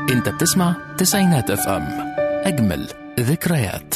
انت بتسمع تسعينات اف ام اجمل ذكريات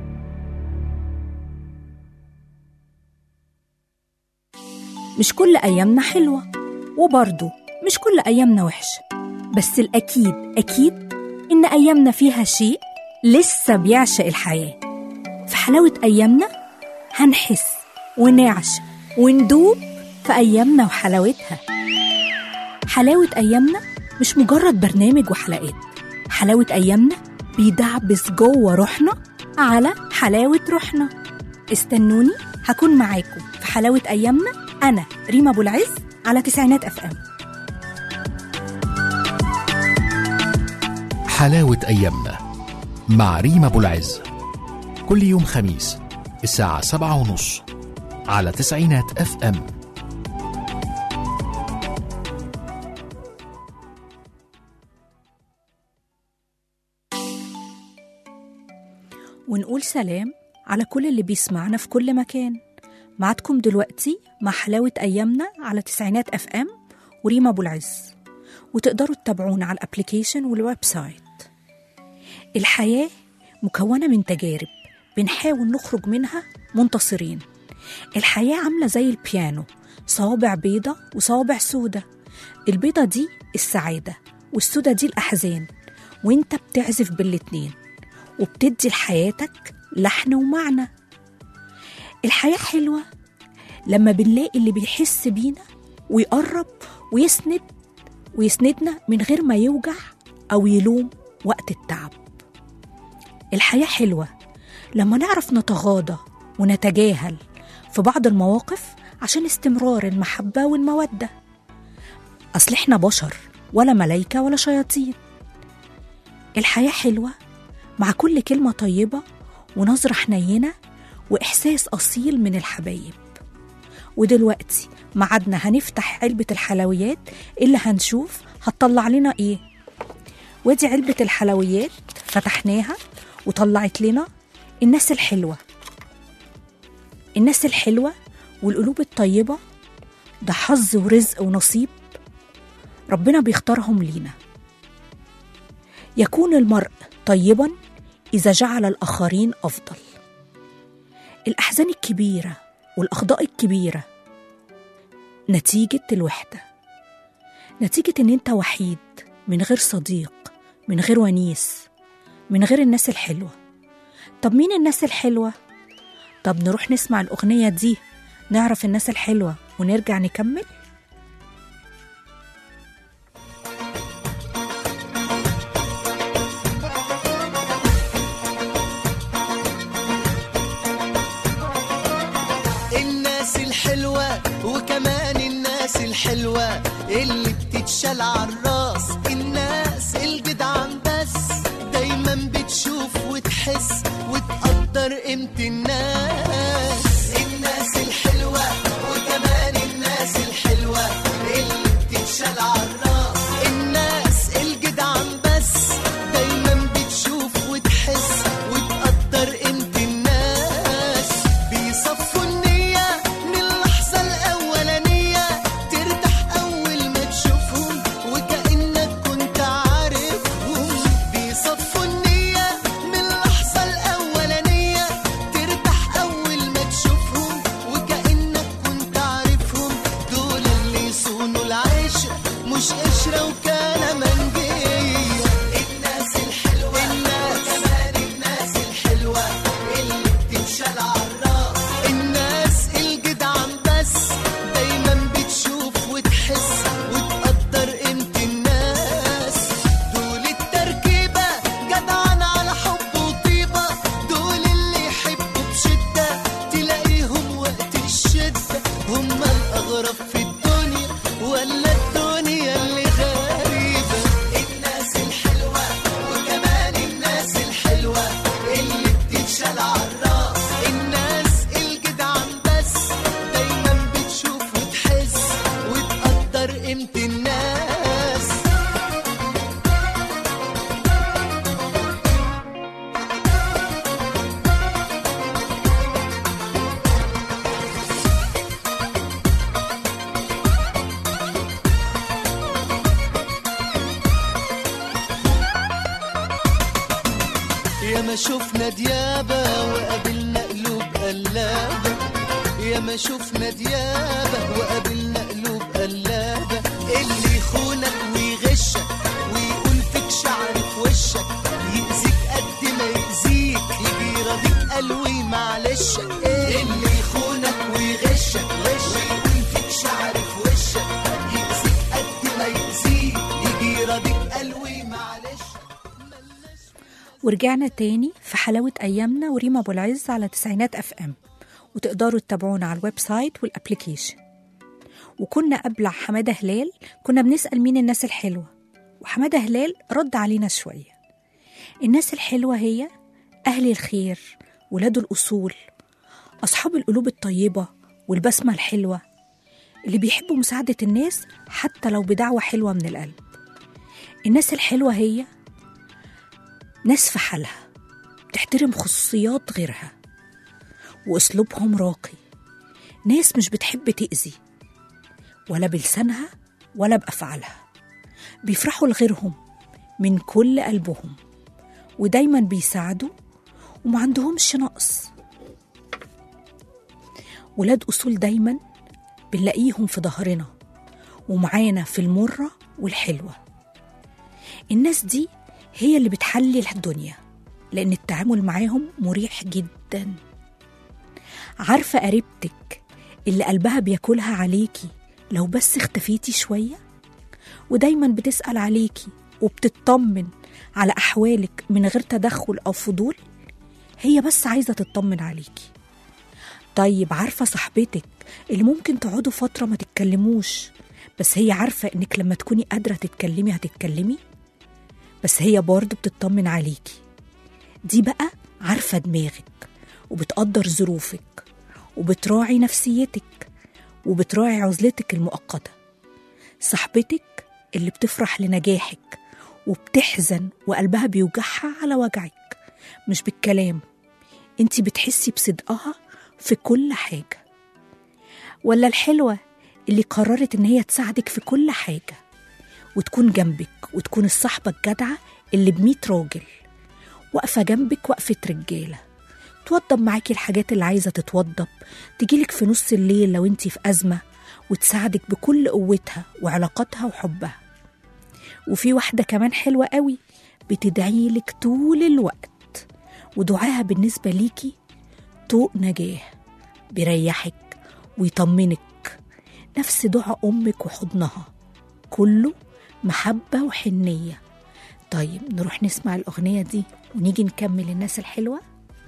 مش كل أيامنا حلوة وبرضه مش كل أيامنا وحشة بس الأكيد أكيد إن أيامنا فيها شيء لسه بيعشق الحياة في حلاوة أيامنا هنحس ونعشق وندوب في أيامنا وحلاوتها حلاوة أيامنا مش مجرد برنامج وحلقات حلاوة أيامنا بيدعبس جوه روحنا على حلاوة روحنا استنوني هكون معاكم في حلاوة أيامنا أنا ريما أبو العز على تسعينات أف أم حلاوة أيامنا مع ريما أبو العز كل يوم خميس الساعة سبعة ونص على تسعينات اف ام ونقول سلام على كل اللي بيسمعنا في كل مكان معادكم دلوقتي مع حلاوة أيامنا على تسعينات أف أم وريما أبو العز وتقدروا تتابعونا على الابليكيشن والويب سايت الحياة مكونة من تجارب بنحاول نخرج منها منتصرين الحياة عاملة زي البيانو صوابع بيضة وصوابع سودة البيضة دي السعادة والسودة دي الأحزان وانت بتعزف بالاتنين وبتدي لحياتك لحن ومعنى الحياة حلوة لما بنلاقي اللي بيحس بينا ويقرب ويسند ويسندنا من غير ما يوجع أو يلوم وقت التعب الحياة حلوة لما نعرف نتغاضى ونتجاهل في بعض المواقف عشان استمرار المحبة والمودة أصل إحنا بشر ولا ملايكة ولا شياطين الحياة حلوة مع كل كلمة طيبة ونظرة حنينة وإحساس أصيل من الحبايب ودلوقتي معادنا هنفتح علبة الحلويات اللي هنشوف هتطلع لنا إيه ودي علبة الحلويات فتحناها وطلعت لنا الناس الحلوة الناس الحلوة والقلوب الطيبة ده حظ ورزق ونصيب ربنا بيختارهم لينا يكون المرء طيبا إذا جعل الآخرين أفضل الأحزان الكبيرة والأخطاء الكبيرة نتيجة الوحدة نتيجة إن أنت وحيد من غير صديق من غير ونيس من غير الناس الحلوة طب مين الناس الحلوة؟ طب نروح نسمع الأغنية دي نعرف الناس الحلوة ونرجع نكمل؟ الناس الحلوة وكمان الناس الحلوة اللي بتتشال عالراس الناس الجدعان بس دايما بتشوف وتحس وتقدر قيمة الناس الناس الحلوة وكمان الناس الحلوة اللي بتتشال عالراس الناس الجدعان بس دايما بتشوف وتحس وتقدر قيمة الناس بيصفوا النية من اللحظة الأولانية ترتاح أول ما تشوفهم وكأنك كنت عارفهم بيصفوا النية من اللحظة الأولانية ترتاح أول ما تشوفهم وكأنك كنت عارفهم دول اللي يصونوا العيش مش قشرة وكان منجية الناس الحلوة الناس كمان الناس الحلوة اللي بتتشال عالراس الناس الجدعان بس دايما بتشوف وتحس وتقدر قيمة الناس دول التركيبة جدعان على حب وطيبة دول اللي يحبوا بشدة تلاقيهم وقت الشدة هم الأغرب في الدنيا ولا الدنيا اللي غريبة الناس الحلوة وكمان الناس الحلوة اللي بتتشال عالراس الناس الجدعان بس دايما بتشوف وتحس وتقدر قيمة الناس يا ما شفنا ديابة وقابلنا قلوب قلابة يا ما شفنا ديابة وقابلنا قلوب قلابة اللي يخونك ويغشك ويقول فيك شعر في وشك يأذيك قد ما يأذيك يجي يراضيك قلوي معلشك اللي يخونك ويغشك ويقول فيك شعر في وشك يأذيك قد ما يأذيك يجي يراضيك قلوي معلشك ورجعنا تاني في حلاوة أيامنا وريما أبو العز على تسعينات أف أم وتقدروا تتابعونا على الويب سايت والأبليكيشن وكنا قبل حمادة هلال كنا بنسأل مين الناس الحلوة وحمادة هلال رد علينا شوية الناس الحلوة هي أهل الخير ولاد الأصول أصحاب القلوب الطيبة والبسمة الحلوة اللي بيحبوا مساعدة الناس حتى لو بدعوة حلوة من القلب الناس الحلوة هي ناس في حالها بتحترم خصوصيات غيرها وأسلوبهم راقي ناس مش بتحب تأذي ولا بلسانها ولا بأفعالها بيفرحوا لغيرهم من كل قلبهم ودايما بيساعدوا وما عندهمش نقص ولاد أصول دايما بنلاقيهم في ظهرنا ومعانا في المرة والحلوة الناس دي هي اللي بتحلي الدنيا لأن التعامل معاهم مريح جدا عارفة قريبتك اللي قلبها بياكلها عليكي لو بس اختفيتي شوية ودايما بتسأل عليكي وبتطمن على أحوالك من غير تدخل أو فضول هي بس عايزة تطمن عليكي طيب عارفة صاحبتك اللي ممكن تقعدوا فترة ما تتكلموش بس هي عارفة إنك لما تكوني قادرة تتكلمي هتتكلمي بس هي برضه بتطمن عليكي دي بقى عارفة دماغك وبتقدر ظروفك وبتراعي نفسيتك وبتراعي عزلتك المؤقتة صاحبتك اللي بتفرح لنجاحك وبتحزن وقلبها بيوجعها على وجعك مش بالكلام انتي بتحسي بصدقها في كل حاجة ولا الحلوة اللي قررت ان هي تساعدك في كل حاجة وتكون جنبك وتكون الصحبة الجدعة اللي بميت راجل واقفة جنبك وقفة رجالة توضب معاكي الحاجات اللي عايزة تتوضب تجيلك في نص الليل لو انتي في أزمة وتساعدك بكل قوتها وعلاقاتها وحبها وفي واحدة كمان حلوة قوي بتدعيلك طول الوقت ودعاها بالنسبة ليكي طوق نجاه بيريحك ويطمنك نفس دعاء أمك وحضنها كله محبة وحنية طيب نروح نسمع الأغنية دي ونيجي نكمل الناس الحلوة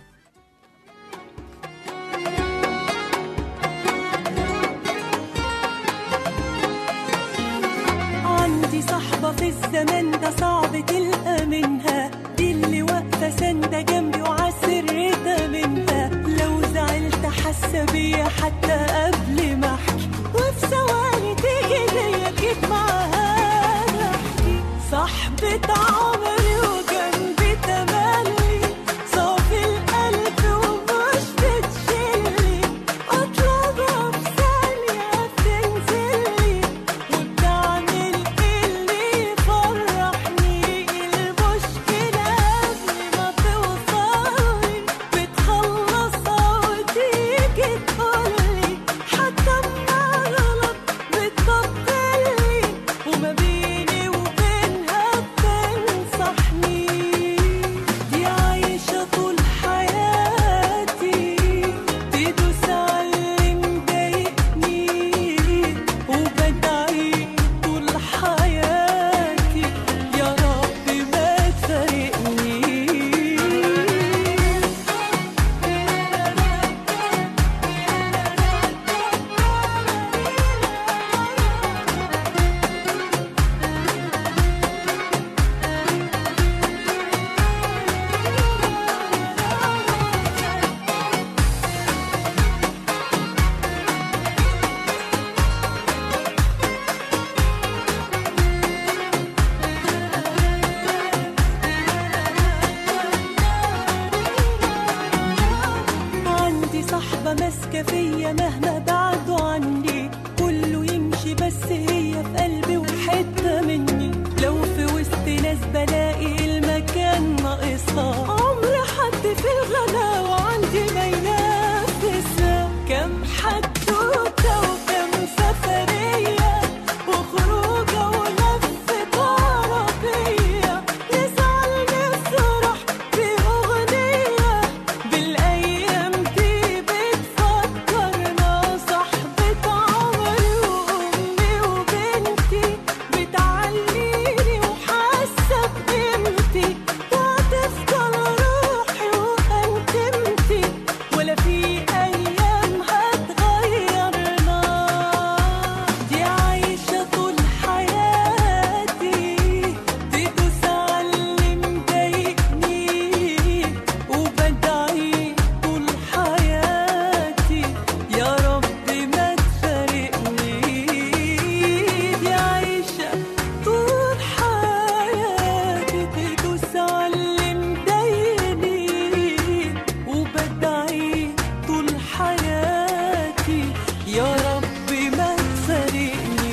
عندي صاحبة في الزمان ده صعب تلقى منها دي اللي واقفة ساندة جنبي وعسرتها منها لو زعلت حاسة بيا حتى قبل ما احكي وفي ثواني تيجي ليا جيت معاها نحكي صاحبة عمري وجنبي تملي صافي القلب ومش بتشيلي اطلبها في ثانية بتنزلي وبتعمل اللي يفرحني المشكلة قبل ما توصلي بتخلصها وتيجي تقولي حتى اما غلط بتبطلي وما بيني وبينها بتنصحني دي عايشة طول حياتي تدوس على اللي مضايقني وبدعي طول حياتي يا رب ما تفارقني عندي صاحبة ماسكة فيا مهما بعدوا عني كله يمشي بس هي في قلبي وحتة مني لو في وسط ناس بلاقي المكان ناقصها عمري في الغلا وعندي ما ينافسها كم حدوتة وكم سفرية وخروجة ولفة عربية نزعل نفرح بأغنية بالأيام دي بتفكرنا صاحبة عمري وأمي وبنتي بتعليني وحاسة بقيمتي وهتفضل روحي وأنتمتي ولا في أيام هتغيرنا دي عايشة طول حياتي تدوس على اللي مضايقني وبدعي طول حياتي يا رب ما تفارقني دي عايشة طول حياتي تدوس على اللي مضايقني وبدعي طول حياتي يا رب ما تفارقني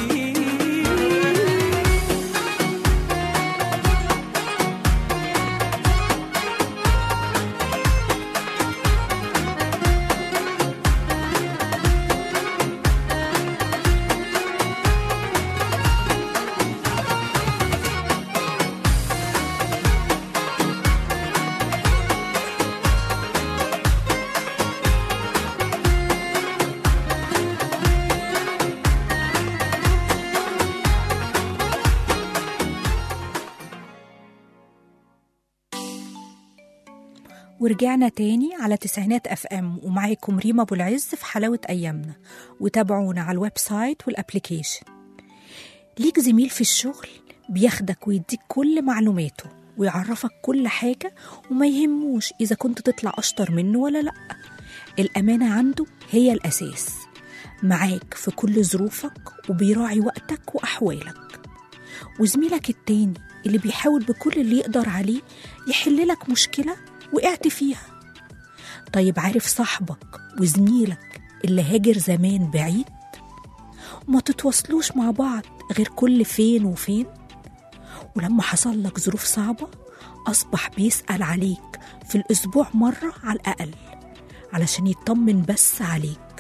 ورجعنا تاني على تسعينات اف ام ومعاكم ريما ابو العز في حلاوه ايامنا وتابعونا على الويب سايت والابليكيشن ليك زميل في الشغل بياخدك ويديك كل معلوماته ويعرفك كل حاجة وما يهموش إذا كنت تطلع أشطر منه ولا لأ الأمانة عنده هي الأساس معاك في كل ظروفك وبيراعي وقتك وأحوالك وزميلك التاني اللي بيحاول بكل اللي يقدر عليه يحللك مشكلة وقعت فيها طيب عارف صاحبك وزميلك اللي هاجر زمان بعيد وما تتواصلوش مع بعض غير كل فين وفين ولما حصل لك ظروف صعبة أصبح بيسأل عليك في الأسبوع مرة على الأقل علشان يطمن بس عليك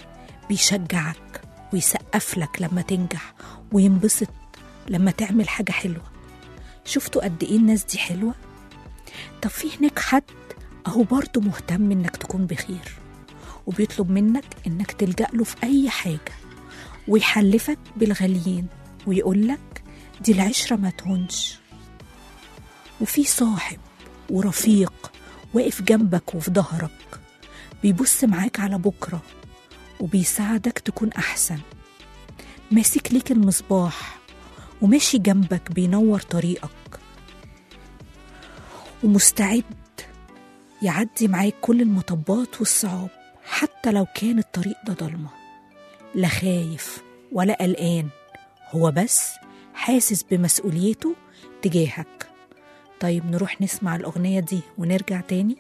بيشجعك ويسقف لك لما تنجح وينبسط لما تعمل حاجة حلوة شفتوا قد إيه الناس دي حلوة؟ طب في هناك حد أهو برضه مهتم إنك تكون بخير وبيطلب منك إنك تلجأ له في أي حاجة ويحلفك بالغاليين ويقولك دي العشرة ما تهونش وفي صاحب ورفيق واقف جنبك وفي ظهرك بيبص معاك على بكرة وبيساعدك تكون أحسن ماسك ليك المصباح وماشي جنبك بينور طريقك ومستعد يعدي معاك كل المطبات والصعاب حتى لو كان الطريق ده ضلمة لا خايف ولا قلقان هو بس حاسس بمسؤوليته تجاهك طيب نروح نسمع الأغنية دي ونرجع تاني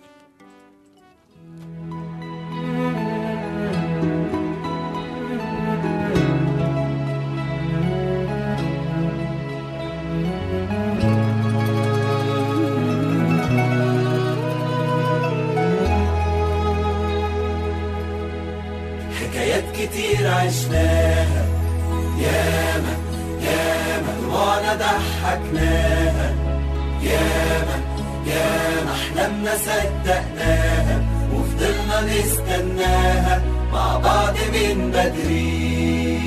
حكايات كتير عشناها ياما ياما دموعنا ضحكناها ياما ياما احلامنا صدقناها وفضلنا نستناها مع بعض من بدري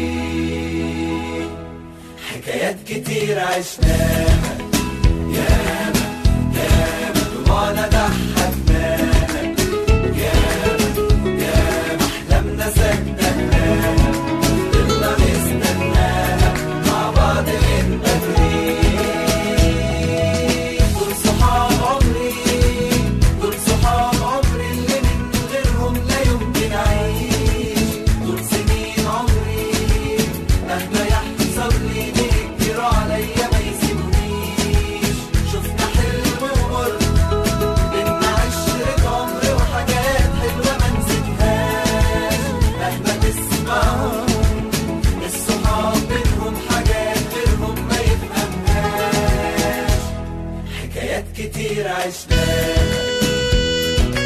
حكايات كتير عشناها ياما ياما دموعنا ضحكناها ياما ياما احلامنا صدقناها فضلنا نستناها مع بعض من بدري دول صحاب عمري دول صحاب عمري اللي من غيرهم لا يمكن اعيش دول سنين عمري مهما يحصل لي بيجروا عليا ما يسيبونيش شفنا حلو ومر بينا عشرة عمر وحاجات حلوة ما نسيتهاش مهما تسمعهم الصحاب بينهم حاجات غيرهم ما يفهمهاش حكايات كتير عشناها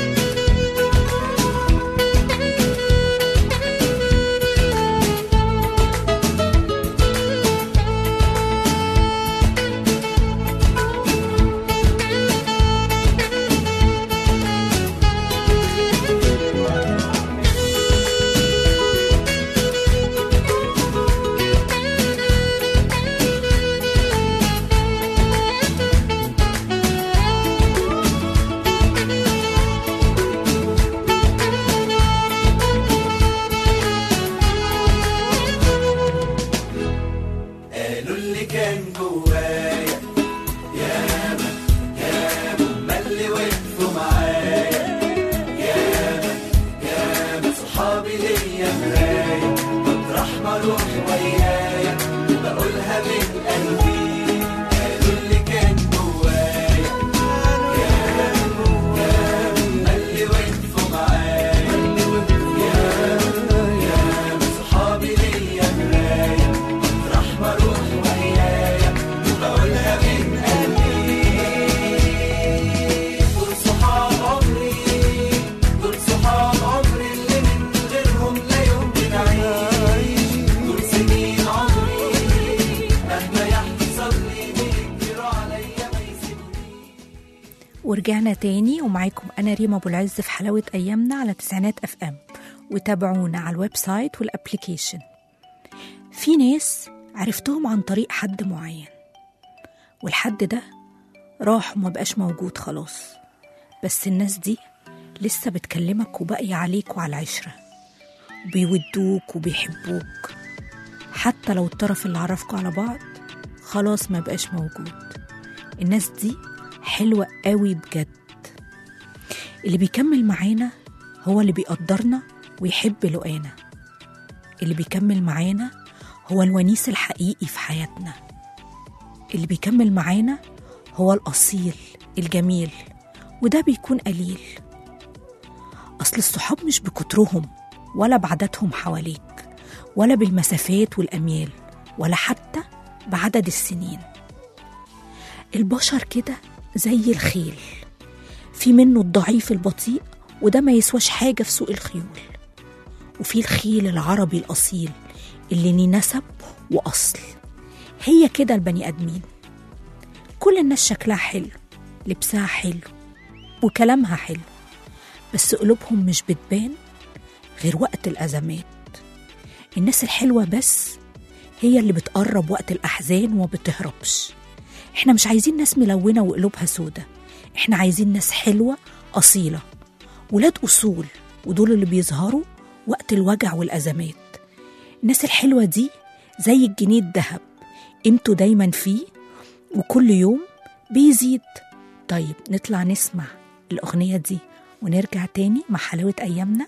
ورجعنا تاني ومعاكم أنا ريما أبو العز في حلاوة أيامنا على تسعينات أف أم وتابعونا على الويب سايت والأبليكيشن في ناس عرفتهم عن طريق حد معين والحد ده راح وما بقاش موجود خلاص بس الناس دي لسه بتكلمك وباقية عليك وعلى العشرة بيودوك وبيحبوك حتى لو الطرف اللي عرفكوا على بعض خلاص ما بقاش موجود الناس دي حلوة قوي بجد اللي بيكمل معانا هو اللي بيقدرنا ويحب لقانا اللي بيكمل معانا هو الونيس الحقيقي في حياتنا اللي بيكمل معانا هو الأصيل الجميل وده بيكون قليل أصل الصحاب مش بكترهم ولا بعددهم حواليك ولا بالمسافات والأميال ولا حتى بعدد السنين البشر كده زي الخيل في منه الضعيف البطيء وده ما يسواش حاجة في سوق الخيول وفي الخيل العربي الأصيل اللي ليه نسب وأصل هي كده البني آدمين كل الناس شكلها حلو لبسها حلو وكلامها حلو بس قلوبهم مش بتبان غير وقت الأزمات الناس الحلوة بس هي اللي بتقرب وقت الأحزان وما بتهربش احنا مش عايزين ناس ملونة وقلوبها سودة احنا عايزين ناس حلوة أصيلة ولاد أصول ودول اللي بيظهروا وقت الوجع والأزمات الناس الحلوة دي زي الجنيه الذهب قيمته دايما فيه وكل يوم بيزيد طيب نطلع نسمع الأغنية دي ونرجع تاني مع حلاوة أيامنا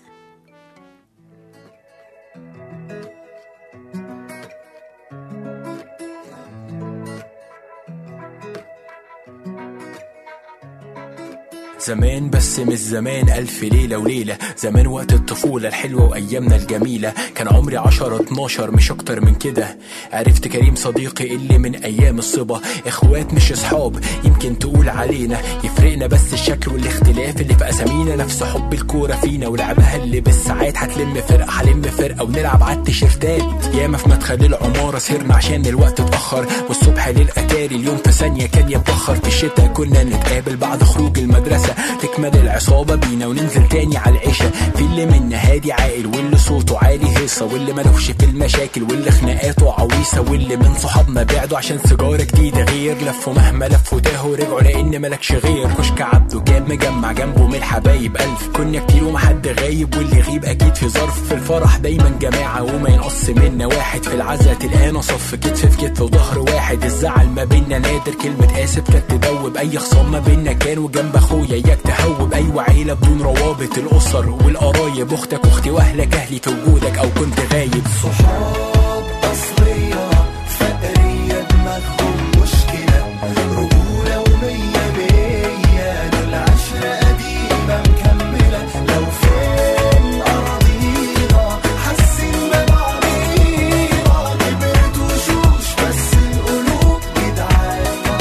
زمان بس مش زمان ألف ليلة وليلة زمان وقت الطفولة الحلوة وأيامنا الجميلة كان عمري عشرة اتناشر مش أكتر من كده عرفت كريم صديقي اللي من أيام الصبا إخوات مش أصحاب يمكن تقول علينا يفرقنا بس الشكل والاختلاف اللي في أسامينا نفس حب الكورة فينا ولعبها اللي بالساعات هتلم فرقة هلم فرقة ونلعب على التيشيرتات ياما في مدخل العمارة سهرنا عشان الوقت اتأخر والصبح للأتاري اليوم في ثانية كان يتبخر في الشتا كنا نتقابل بعد خروج المدرسة تكمل العصابة بينا وننزل تاني على العشاء في اللي منا هادي عاقل واللي صوته عالي هيصة واللي ملوش في المشاكل واللي خناقاته عويصة واللي من صحابنا بعدوا عشان سيجارة جديدة غير لفوا مهما لفوا تاهوا رجعوا لأن ملكش غير كشك عبده كان مجمع جنبه من الحبايب ألف كنا كتير ومحد غايب واللي يغيب أكيد في ظرف في الفرح دايما جماعة وما ينقص منا واحد في العزا تلقانا صف كتف في كتف وظهر واحد الزعل ما بينا نادر كلمة آسف كانت تدوب أي خصام ما بينا كان وجنب أخويا إياك تهوب أيوة عيلة بدون روابط الأسر والقرايب أختك أختي وأهلك أهلي في وجودك أو كنت غايب صحاب أصلية فقرية دماغهم مشكلة رجولة ومية مية دول عشرة قديمة مكملة لو فين أراضينا حاسين ببعضينا كبرت وشوش بس القلوب جدعان ما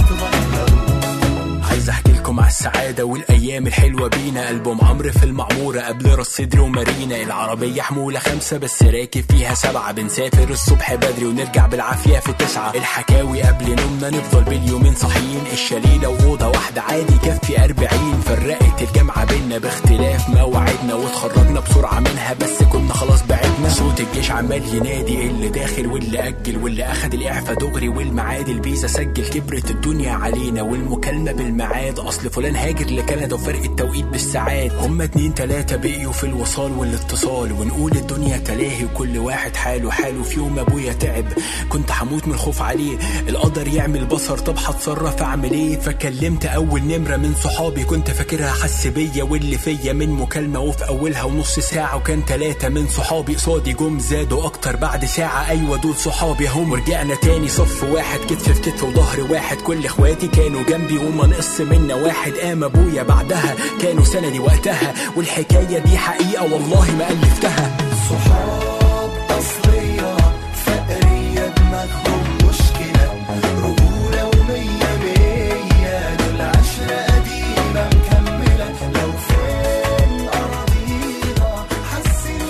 تغيروش عايز احكي لكم على السعاده والايام الحلوه بينا البوم عمرو في المعموره قبل راس صدري ومارينا العربيه حموله خمسه بس راكب فيها سبعه بنسافر الصبح بدري ونرجع بالعافيه في تسعه الحكاوي قبل نومنا نفضل باليومين صاحيين الشليله واوضه واحده عادي كفي أربعين فرقت الجامعه بينا باختلاف مواعيدنا واتخرجنا بسرعه منها بس كنا خلاص بعدنا صوت الجيش عمال ينادي اللي داخل واللي اجل واللي اخد الاعفاء دغري والميعاد الفيزا سجل كبرت الدنيا علينا والمكالمه بالميعاد اصل فلان هاجر لكندا وفرق التوقيت بالساعات هما اتنين تلاته بقيوا في الوصال والاتصال ونقول الدنيا تلاهي وكل واحد حاله حاله في يوم ابويا تعب كنت هموت من الخوف عليه القدر يعمل بصر طب هتصرف اعمل ايه فكلمت اول نمره من صحابي كنت فاكرها حس بيا واللي فيا من مكالمه وفي اولها ونص ساعه وكان تلاته من صحابي قصادي جم زادوا اكتر بعد ساعه ايوه دول صحابي هم ورجعنا تاني صف واحد كتف في كتف وظهر واحد كل اخواتي كانوا جنبي وما نقص منا واحد قام ابويا بعدها كانوا سندي وقتها والحكايه دي حقيقه والله ما الفتها صحاب أصلية فقرية دماغهم مشكلة رجولة ومية مية دول عشرة قديمة مكملة لو فين أراضينا حاسين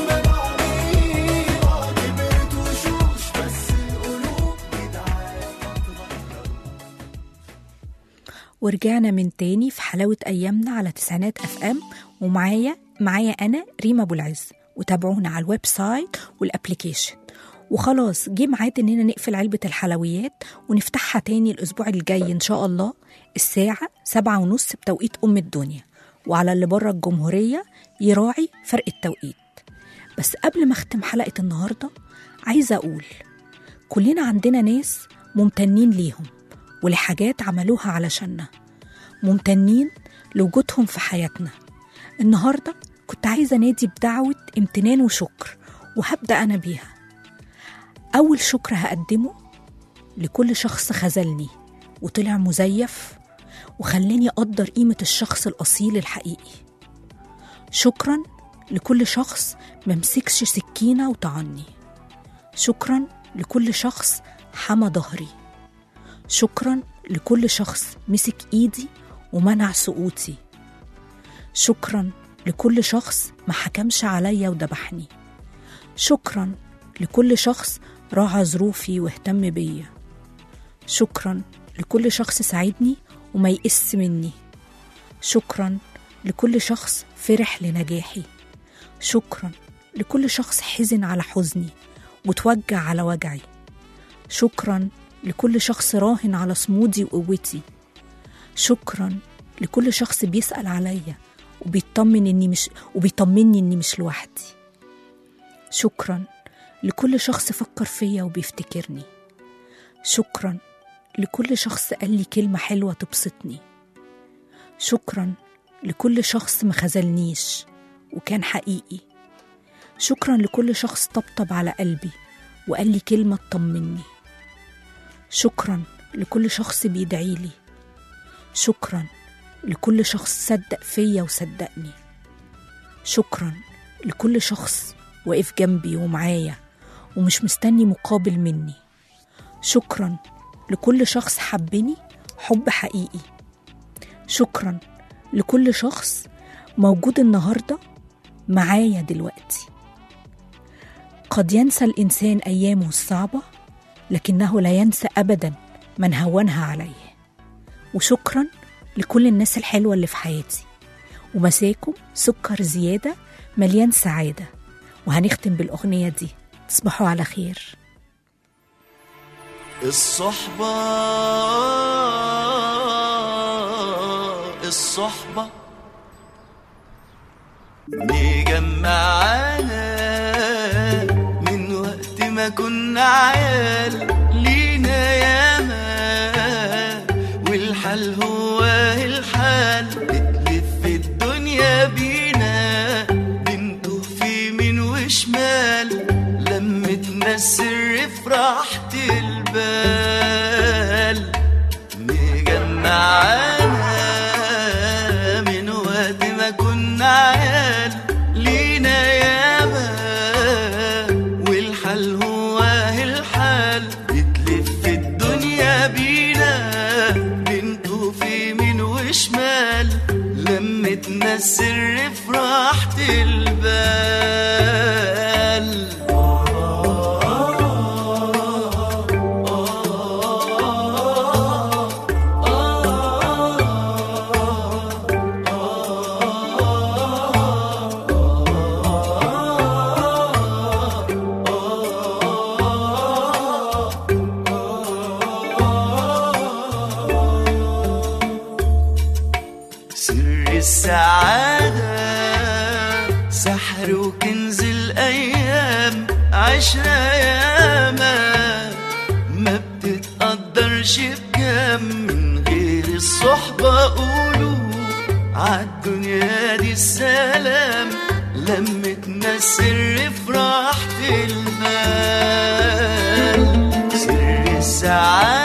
ببعضينا كبرت وشوش بس القلوب جدعان ما تغيروش ورجعنا من تاني في حلاوة أيامنا على تسعينات أف أم ومعايا معايا أنا ريما أبو العز وتابعونا على الويب سايت والأبليكيشن وخلاص جه ميعاد إننا نقفل علبة الحلويات ونفتحها تاني الأسبوع الجاي إن شاء الله الساعة سبعة ونص بتوقيت أم الدنيا وعلى اللي بره الجمهورية يراعي فرق التوقيت بس قبل ما أختم حلقة النهاردة عايزة أقول كلنا عندنا ناس ممتنين ليهم ولحاجات عملوها علشاننا ممتنين لوجودهم في حياتنا النهاردة كنت عايزة نادي بدعوة امتنان وشكر وهبدأ أنا بيها أول شكر هقدمه لكل شخص خذلني وطلع مزيف وخلاني أقدر قيمة الشخص الأصيل الحقيقي شكرا لكل شخص ممسكش سكينة وطعني شكرا لكل شخص حمى ظهري شكرا لكل شخص مسك ايدي ومنع سقوطي شكرا لكل شخص ما حكمش عليا وذبحني شكرا لكل شخص راعى ظروفي واهتم بيا شكرا لكل شخص ساعدني وما يقس مني شكرا لكل شخص فرح لنجاحي شكرا لكل شخص حزن على حزني وتوجع على وجعي شكرا لكل شخص راهن على صمودي وقوتي شكرا لكل شخص بيسأل عليا وبيطمن اني مش وبيطمني اني مش لوحدي شكرا لكل شخص فكر فيا وبيفتكرني شكرا لكل شخص قال لي كلمة حلوة تبسطني شكرا لكل شخص ما خذلنيش وكان حقيقي شكرا لكل شخص طبطب على قلبي وقال لي كلمة تطمني شكرا لكل شخص بيدعي لي شكرا لكل شخص صدق فيا وصدقني شكرا لكل شخص واقف جنبي ومعايا ومش مستني مقابل مني شكرا لكل شخص حبني حب حقيقي شكرا لكل شخص موجود النهارده معايا دلوقتي قد ينسى الانسان ايامه الصعبه لكنه لا ينسى ابدا من هونها عليه وشكرا لكل الناس الحلوه اللي في حياتي ومساكم سكر زياده مليان سعاده وهنختم بالاغنيه دي تصبحوا على خير الصحبة الصحبة مجمعانا من وقت ما كنا عيال لينا ياما والحال هو الحال بتلف الدنيا بينا بنتوه في يمين وشمال لمتنا السر في راحة البال مجمعانا من وقت ما كنا عيال لينا ياما والحال هو الحال بتلف الدنيا بينا بنتوه في يمين وشمال لمتنا السر في راحة البال سر السعادة سحر وكنز الأيام عشرة ياما ما بتتقدرش بكام من غير الصحبة قولوا عالدنيا دي السلام لمتنا السر في راحة البال سر السعادة